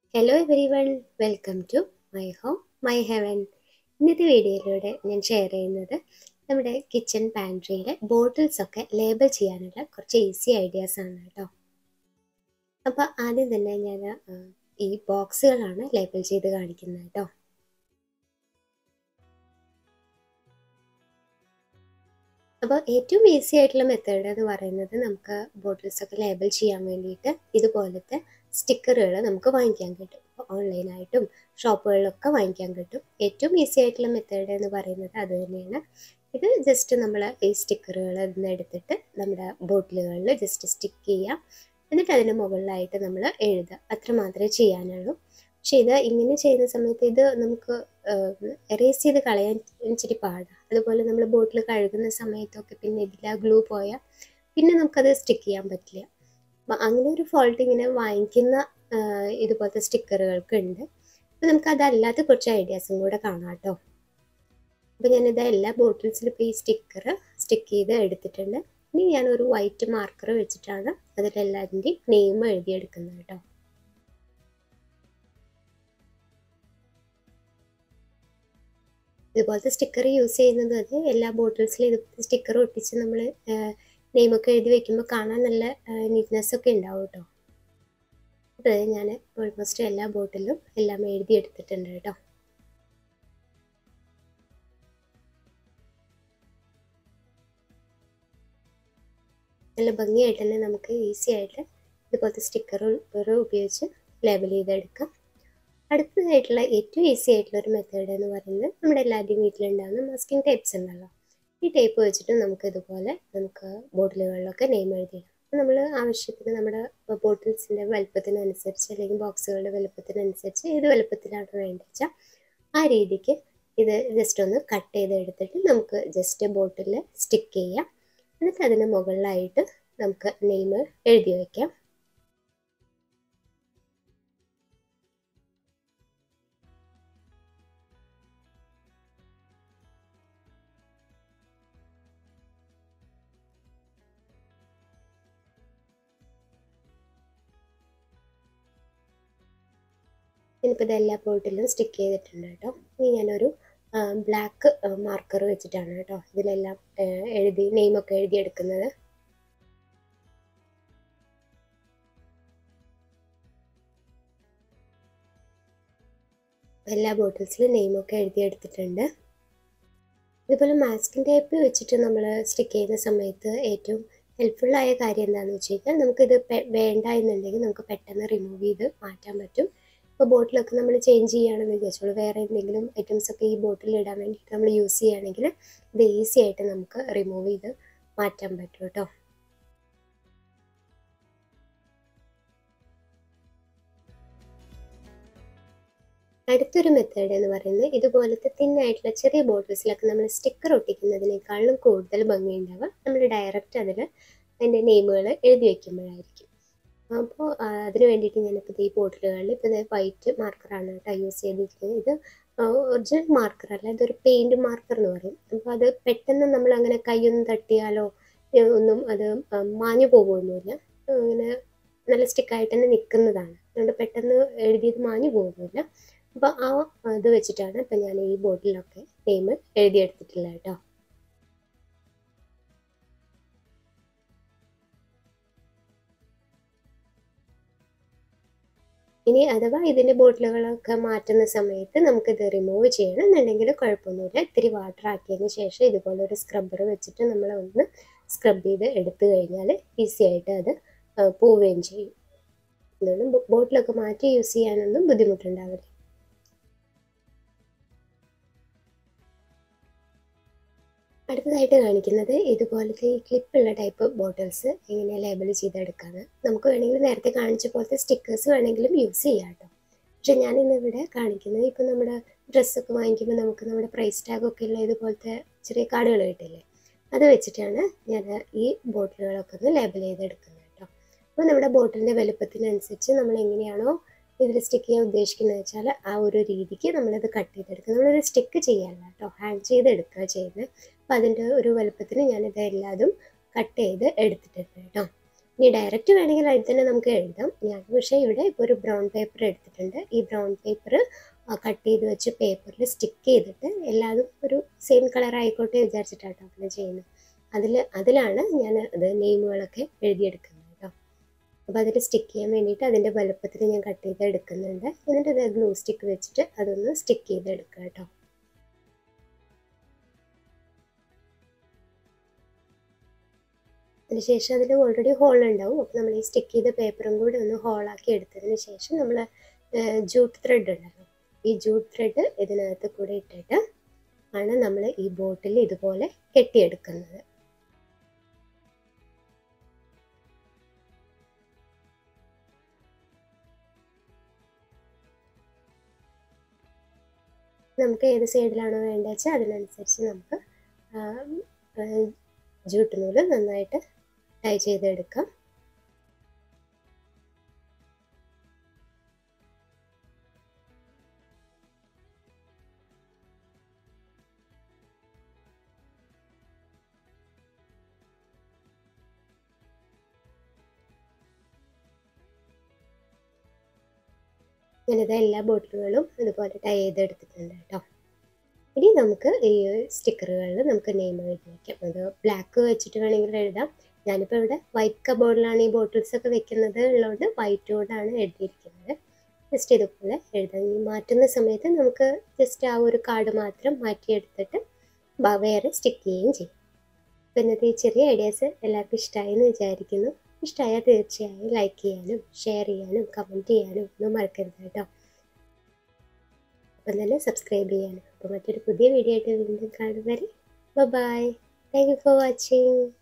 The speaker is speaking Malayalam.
hello everyone welcome to my home my heaven ഇന്നത്തെ വീഡിയോയിലൂടെ ഞാൻ ഷെയർ ചെയ്യുന്നത് നമ്മുടെ കിച്ചൺ പാൻട്രിയിലെ ബോട്ടിൽസ് ഒക്കെ ലേബൽ ചെയ്യാനുള്ള കുറച്ച് ഈസി ഐഡിയാസ് ആണ് കേട്ടോ അപ്പോൾ ആദ്യം തന്നെ ഞാൻ ആ, ഈ ബോക്സുകളാണ് ലേബൽ ചെയ്ത് കാണിക്കുന്നത് കേട്ടോ അപ്പോൾ ഏറ്റവും ഈസി ആയിട്ടുള്ള മെത്തേഡ് എന്ന് പറയുന്നത് നമുക്ക് ബോട്ടിൽസ് ഒക്കെ ലേബൽ ചെയ്യാൻ വേണ്ടിയിട്ട് ഇതുപോലത്തെ സ്റ്റിക്കറുകൾ നമുക്ക് വാങ്ങിക്കാൻ കിട്ടും ഇപ്പോൾ ഓൺലൈനായിട്ടും ഷോപ്പുകളിലൊക്കെ വാങ്ങിക്കാൻ കിട്ടും ഏറ്റവും ഈസി ആയിട്ടുള്ള മെത്തേഡ് എന്ന് പറയുന്നത് അത് തന്നെയാണ് ഇത് ജസ്റ്റ് നമ്മൾ ഈ സ്റ്റിക്കറുകൾ നിന്ന് എടുത്തിട്ട് നമ്മുടെ ബോട്ടിലുകളിൽ ജസ്റ്റ് സ്റ്റിക്ക് ചെയ്യുക എന്നിട്ട് അതിന് മുകളിലായിട്ട് നമ്മൾ എഴുതുക അത്ര മാത്രമേ ചെയ്യാനുള്ളൂ പക്ഷേ ഇത് ഇങ്ങനെ ചെയ്യുന്ന സമയത്ത് ഇത് നമുക്ക് എറേസ് ചെയ്ത് കളയാൻ ഇച്ചിരി പാടാണ് അതുപോലെ നമ്മൾ ബോട്ടിൽ കഴുകുന്ന സമയത്തൊക്കെ പിന്നെ ഇതിൽ ഗ്ലൂ പോയാൽ പിന്നെ നമുക്കത് സ്റ്റിക്ക് ചെയ്യാൻ പറ്റില്ല അപ്പം അങ്ങനെ ഒരു ഫോൾട്ട് ഇങ്ങനെ വാങ്ങിക്കുന്ന ആ, ഇതുപോലത്തെ സ്റ്റിക്കറുകൾക്ക് ഉണ്ട് അപ്പം നമുക്ക് അതല്ലാത്ത കുറച്ച് ഐഡിയാസും കൂടെ കാണാം കേട്ടോ അപ്പം ഞാനിത് എല്ലാ ബോട്ടിൽസിലും ഇപ്പോൾ ഈ സ്റ്റിക്കർ സ്റ്റിക്ക് ചെയ്ത് എടുത്തിട്ടുണ്ട് ഇനി ഞാൻ ഒരു വൈറ്റ് മാർക്കർ വെച്ചിട്ടാണ് അതിലെല്ലാതിൻ്റെയും നെയിം എഴുതിയെടുക്കുന്നത് കേട്ടോ ഇതുപോലത്തെ സ്റ്റിക്കർ യൂസ് ചെയ്യുന്നത് അത് എല്ലാ ബോട്ടിൽസിലും ഇതുപോലത്തെ സ്റ്റിക്കർ ഒട്ടിച്ച് നമ്മൾ നെയിമൊക്കെ എഴുതി വെക്കുമ്പോൾ കാണാൻ നല്ല നീറ്റ്നെസ് ഒക്കെ ഉണ്ടാവും കേട്ടോ അത് ഞാൻ ഓൾമോസ്റ്റ് എല്ലാ ബോട്ടിലും എല്ലാം എഴുതി എടുത്തിട്ടുണ്ട് കേട്ടോ നല്ല ഭംഗിയായിട്ട് തന്നെ നമുക്ക് ഈസി ആയിട്ട് ഇതുപോലത്തെ സ്റ്റിക്കറുകൾ ഉപയോഗിച്ച് ലേബൽ ചെയ്തെടുക്കാം അടുത്തതായിട്ടുള്ള ഏറ്റവും ഈസി ആയിട്ടുള്ള ഒരു മെത്തേഡ് എന്ന് പറയുന്നത് നമ്മുടെ എല്ലാവരുടെയും വീട്ടിലുണ്ടാകുന്ന മാസ്കിംഗ് ടേപ്സ് ഉണ്ടല്ലോ ഈ ടേപ്പ് വെച്ചിട്ട് നമുക്ക് ഇതുപോലെ നമുക്ക് ബോട്ടിലുകളിലൊക്കെ നെയിം എഴുതിയിടാം നമ്മൾ ആവശ്യത്തിന് നമ്മുടെ ബോട്ടിൽസിൻ്റെ വലുപ്പത്തിനനുസരിച്ച് അല്ലെങ്കിൽ ബോക്സുകളുടെ വലുപ്പത്തിനനുസരിച്ച് ഏത് വലുപ്പത്തിലാണ് വേണ്ടത് വെച്ചാൽ ആ രീതിക്ക് ഇത് ജസ്റ്റ് ഒന്ന് കട്ട് ചെയ്ത് എടുത്തിട്ട് നമുക്ക് ജസ്റ്റ് ബോട്ടിൽ സ്റ്റിക്ക് ചെയ്യാം എന്നിട്ട് അതിന് മുകളിലായിട്ട് നമുക്ക് നെയിം എഴുതി വയ്ക്കാം ഞാനിപ്പോൾ ഇത് എല്ലാ ബോട്ടിലും സ്റ്റിക്ക് ചെയ്തിട്ടുണ്ട് കേട്ടോ ഇനി ഞാനൊരു ബ്ലാക്ക് മാർക്കർ വെച്ചിട്ടാണ് കേട്ടോ ഇതിലെല്ലാം ആ, എഴുതി നെയിമൊക്കെ എഴുതിയെടുക്കുന്നത് എല്ലാ ബോട്ടിൽസിലും നെയിമൊക്കെ എഴുതിയെടുത്തിട്ടുണ്ട് ഇതുപോലെ മാസ്കിൻ ടേപ്പ് വെച്ചിട്ട് നമ്മൾ സ്റ്റിക്ക് ചെയ്യുന്ന സമയത്ത് ഏറ്റവും ഹെൽപ്ഫുള്ളായ കാര്യം എന്താണെന്ന് വെച്ച് കഴിഞ്ഞാൽ നമുക്കിത് പെ- വേണ്ട എന്നുണ്ടെങ്കിൽ നമുക്ക് പെട്ടെന്ന് റിമൂവ് ചെയ്ത് മാറ്റാൻ പറ്റും ഇപ്പോൾ ബോട്ടിലൊക്കെ നമ്മൾ ചേഞ്ച് ചെയ്യുകയാണെന്ന് വിചാരിച്ചോളൂ വേറെ എന്തെങ്കിലും ഐറ്റംസ് ഒക്കെ ഈ ബോട്ടിൽ ഇടാൻ വേണ്ടിയിട്ട് നമ്മൾ യൂസ് ചെയ്യുകയാണെങ്കിൽ ഇത് ഈസി ആയിട്ട് നമുക്ക് റിമൂവ് ചെയ്ത് മാറ്റാൻ പറ്റും കേട്ടോ അടുത്തൊരു മെത്തേഡ് എന്ന് പറയുന്നത് ഇതുപോലത്തെ തിന്നായിട്ടുള്ള ചെറിയ ബോട്ടിൽസിലൊക്കെ നമ്മൾ സ്റ്റിക്കർ ഒട്ടിക്കുന്നതിനേക്കാളും കൂടുതൽ ഭംഗിയുണ്ടാവുക നമ്മൾ ഡയറക്റ്റ് അതിൽ അതിൻ്റെ നെയിമുകൾ എഴുതി വയ്ക്കുമ്പോഴായിരിക്കും അപ്പോൾ അതിന് വേണ്ടിയിട്ട് ഞാനിപ്പോൾ ഈ ബോട്ടിലുകളിൽ ഇപ്പോൾ ഇത് വൈറ്റ് മാർക്കറാണ് കേട്ടോ യൂസ് ചെയ്തിരിക്കുന്നത് ഇത് ഒറിജിനൽ മാർക്കർ അല്ല ഇതൊരു പെയിൻറ് മാർക്കർ എന്ന് പറയും അപ്പോൾ അത് പെട്ടെന്ന് നമ്മൾ അങ്ങനെ കൈയൊന്നും തട്ടിയാലോ ഏ, ഒന്നും അത് ആ, മാഞ്ഞു പോകുമൊന്നുമില്ല അങ്ങനെ നല്ല സ്റ്റിക്കായിട്ട് തന്നെ നിൽക്കുന്നതാണ് അതുകൊണ്ട് പെട്ടെന്ന് എഴുതിയത് മാഞ്ഞു പോകുന്നില്ല അപ്പോൾ ആ ഇത് വെച്ചിട്ടാണ് ഇപ്പം ഞാൻ ഈ ബോട്ടിലൊക്കെ നെയിം എഴുതിയെടുത്തിട്ടുള്ളത് കേട്ടോ ഇനി അഥവാ ഇതിൻ്റെ ബോട്ടിലുകളൊക്കെ മാറ്റുന്ന സമയത്ത് നമുക്കിത് റിമൂവ് ചെയ്യണം എന്നുണ്ടെങ്കിൽ കുഴപ്പമൊന്നുമില്ല ഇത്തിരി വാട്ടർ ആക്കിയതിന് ശേഷം ഇതുപോലെ ഒരു സ്ക്രബ്ബർ വെച്ചിട്ട് നമ്മൾ ഒന്ന് സ്ക്രബ് ചെയ്ത് എടുത്തു കഴിഞ്ഞാൽ ഈസി ആയിട്ട് അത് ആ, പോവുകയും ചെയ്യും അതുകൊണ്ട് ബോട്ടിലൊക്കെ മാറ്റി യൂസ് ചെയ്യാനൊന്നും ബുദ്ധിമുട്ടുണ്ടാവില്ല അടുത്തതായിട്ട് കാണിക്കുന്നത് ഇതുപോലത്തെ ഈ ക്ലിപ്പുള്ള ടൈപ്പ് ബോട്ടിൽസ് എങ്ങനെ ലേബൽ ചെയ്തെടുക്കാന്ന് നമുക്ക് വേണമെങ്കിൽ നേരത്തെ കാണിച്ച പോലത്തെ സ്റ്റിക്കേഴ്സ് വേണമെങ്കിലും യൂസ് ചെയ്യാം കേട്ടോ പക്ഷെ ഞാൻ ഇന്നിവിടെ കാണിക്കുന്നത് ഇപ്പം നമ്മുടെ ഡ്രസ്സൊക്കെ വാങ്ങിക്കുമ്പോൾ നമുക്ക് നമ്മുടെ പ്രൈസ് ടാഗൊക്കെ ഉള്ള ഇതുപോലത്തെ ചെറിയ കാർഡുകൾ കിട്ടില്ലേ അത് വെച്ചിട്ടാണ് ഞാൻ ഈ ബോട്ടിലുകളൊക്കെ ഒന്ന് ലേബൽ ചെയ്തെടുക്കുന്നത് കേട്ടോ അപ്പോൾ നമ്മുടെ ബോട്ടിലിൻ്റെ വലുപ്പത്തിനനുസരിച്ച് നമ്മൾ എങ്ങനെയാണോ ഇതിൽ സ്റ്റിക്ക് ചെയ്യാൻ ഉദ്ദേശിക്കുന്നത് വെച്ചാൽ ആ ഒരു രീതിക്ക് നമ്മളിത് കട്ട് ചെയ്തെടുക്കുക നമ്മളൊരു സ്റ്റിക്ക് ചെയ്യല്ല കേട്ടോ ഹാങ് ചെയ്തെടുക്കുക ചെയ്യുന്നത് അപ്പോൾ അതിൻ്റെ ഒരു വലുപ്പത്തിന് ഞാനിത് എല്ലാതും കട്ട് ചെയ്ത് എടുത്തിട്ടുണ്ട് കേട്ടോ ഇനി ഡയറക്റ്റ് വേണമെങ്കിൽ അതിൽ തന്നെ നമുക്ക് എഴുതാം ഞാൻ പക്ഷേ ഇവിടെ ഇപ്പോൾ ഒരു ബ്രൗൺ പേപ്പർ എടുത്തിട്ടുണ്ട് ഈ ബ്രൗൺ പേപ്പർ കട്ട് ചെയ്ത് വെച്ച് പേപ്പറിൽ സ്റ്റിക്ക് ചെയ്തിട്ട് എല്ലാതും ഒരു സെയിം കളർ ആയിക്കോട്ടെ വിചാരിച്ചിട്ടാട്ടോ അങ്ങനെ ചെയ്യുന്നത് അതിൽ അതിലാണ് ഞാൻ അത് നെയിമുകളൊക്കെ എഴുതിയെടുക്കുന്നത് കേട്ടോ അപ്പോൾ അതിൽ സ്റ്റിക്ക് ചെയ്യാൻ വേണ്ടിയിട്ട് അതിൻ്റെ വലുപ്പത്തിൽ ഞാൻ കട്ട് ചെയ്ത് എടുക്കുന്നുണ്ട് എന്നിട്ട് അത് ഗ്ലൂ സ്റ്റിക്ക് വെച്ചിട്ട് അതൊന്ന് സ്റ്റിക്ക് ചെയ്ത് എടുക്കുക കേട്ടോ അതിനുശേഷം അതിൽ ഓൾറെഡി ഹോൾ ഉണ്ടാവും അപ്പോൾ നമ്മൾ ഈ സ്റ്റിക്ക് ചെയ്ത പേപ്പറും കൂടി ഒന്ന് ഹോളാക്കി എടുത്തതിന് ശേഷം നമ്മൾ ജൂട്ട് ത്രെഡ് ഉണ്ടല്ലോ ഈ ജൂട്ട് ത്രെഡ് ഇതിനകത്ത് കൂടെ ഇട്ടിട്ട് ആണ് നമ്മൾ ഈ ബോട്ടിൽ ഇതുപോലെ കെട്ടിയെടുക്കുന്നത് നമുക്ക് ഏത് സൈഡിലാണോ വേണ്ടത് വെച്ചാൽ അതിനനുസരിച്ച് നമുക്ക് ജൂട്ട് നൂല് നന്നായിട്ട് ടൈ ചെയ്തെടുക്കാം ഞാനിത് എല്ലാ ബോട്ടിലുകളും ഇതുപോലെ ടൈ ചെയ്തെടുത്തിട്ടുണ്ട് കേട്ടോ ഇനി നമുക്ക് ഈ സ്റ്റിക്കറുകളിൽ നമുക്ക് നെയിം എഴുതി വയ്ക്കാം അത് ബ്ലാക്ക് വെച്ചിട്ട് വേണമെങ്കിൽ എഴുതാം ഞാനിപ്പോൾ ഇവിടെ വൈറ്റ് കബോർഡിലാണ് ഈ ബോട്ടിൽസ് ഒക്കെ വെക്കുന്നത് ഉള്ളതുകൊണ്ട് വൈറ്റ് കൊണ്ടാണ് എഴുതിയിരിക്കുന്നത് ജസ്റ്റ് ഇതുപോലെ എഴുതാം ഈ മാറ്റുന്ന സമയത്ത് നമുക്ക് ജസ്റ്റ് ആ ഒരു കാർഡ് മാത്രം മാറ്റിയെടുത്തിട്ട് വേറെ സ്റ്റിക്ക് ചെയ്യുകയും ചെയ്യും അപ്പോൾ ഇന്നത്തെ ഈ ചെറിയ ഐഡിയാസ് എല്ലാവർക്കും ഇഷ്ടമായി എന്ന് വിചാരിക്കുന്നു ഇഷ്ടമായാൽ തീർച്ചയായും ലൈക്ക് ചെയ്യാനും ഷെയർ ചെയ്യാനും കമൻറ്റ് ചെയ്യാനും ഒന്നും മറക്കരുത് കേട്ടോ അപ്പം തന്നെ സബ്സ്ക്രൈബ് ചെയ്യാനും അപ്പോൾ മറ്റൊരു പുതിയ വീഡിയോ ആയിട്ട് വീണ്ടും കാണും വരെ bye thank you for watching